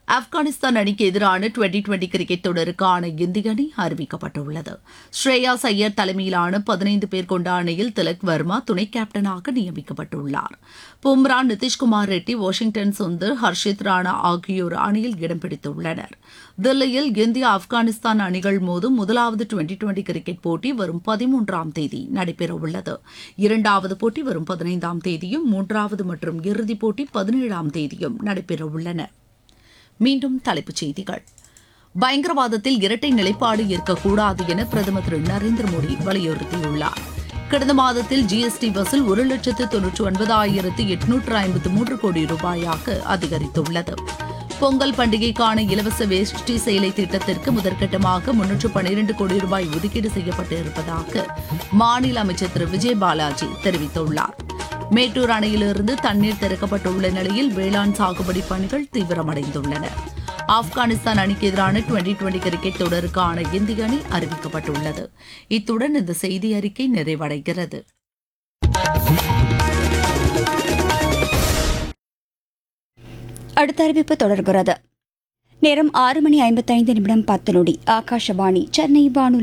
ஆப்கானிஸ்தான் அணிக்கு எதிரான twenty twenty cricket தொடருக்கான இந்திய அணி அறிவிக்கப்பட்டுள்ளது ஸ்ரேயாஸ் ஐயர் தலைமையிலான பதினைந்து பேர் கொண்ட அணியில் திலக் வர்மா துணை கேப்டனாக நியமிக்கப்பட்டுள்ளார் பும்ரா நிதிஷ்குமார் ரெட்டி வாஷிங்டன் சுந்தர் ஹர்ஷித் ராணா ஆகியோர் அணியில் இடம் பிடித்துள்ளனர் தில்லியில் இந்தியா ஆப்கானிஸ்தான் அணிகள் மோதும் முதலாவது டுவெண்டி டுவெண்டி கிரிக்கெட் போட்டி வரும் பதிமூன்றாம் தேதி நடைபெறவுள்ளது இரண்டாவது போட்டி வரும் பதினைந்தாம் தேதியும் மூன்றாவது மற்றும் இறுதிப் போட்டி பதினேழாம் தேதியும் நடைபெறவுள்ளன மீண்டும் தலைப்புச் செய்திகள் பயங்கரவாதத்தில் இரட்டை நிலைப்பாடு இருக்கக்கூடாது என பிரதமர் திரு நரேந்திர மோடி வலியுறுத்தியுள்ளார் கடந்த மாதத்தில் ஜிஎஸ்டி வசூல் ஒரு லட்சத்து தொன்னூற்று ஒன்பதாயிரத்து எட்நூற்று ஐம்பத்து மூன்று கோடி ரூபாயாக அதிகரித்துள்ளது பொங்கல் பண்டிகைக்கான இலவச வேஷ்டி சேலை திட்டத்திற்கு முதற்கட்டமாக முன்னூற்று பனிரெண்டு கோடி ரூபாய் ஒதுக்கீடு செய்யப்பட்டு இருப்பதாக மாநில அமைச்சர் திரு விஜய் பாலாஜி தெரிவித்துள்ளார் மேட்டூர் அணையிலிருந்து தண்ணீர் திறக்கப்பட்டுள்ள நிலையில் வேளாண் சாகுபடி பணிகள் தீவிரமடைந்துள்ளன ஆப்கானிஸ்தான் அணிக்கு எதிரான டுவெண்டி டுவெண்டி கிரிக்கெட் தொடருக்கான இந்திய அணி அறிவிக்கப்பட்டுள்ளது இத்துடன் இந்த செய்தி அறிக்கை நிறைவடைகிறது அடுத்த அறிவிப்பு தொடர்கிறது நேரம் ஆறு மணி ஐம்பத்தைந்து நிமிடம் பத்து நொடி ஆகாஷவாணி சென்னை வானொலி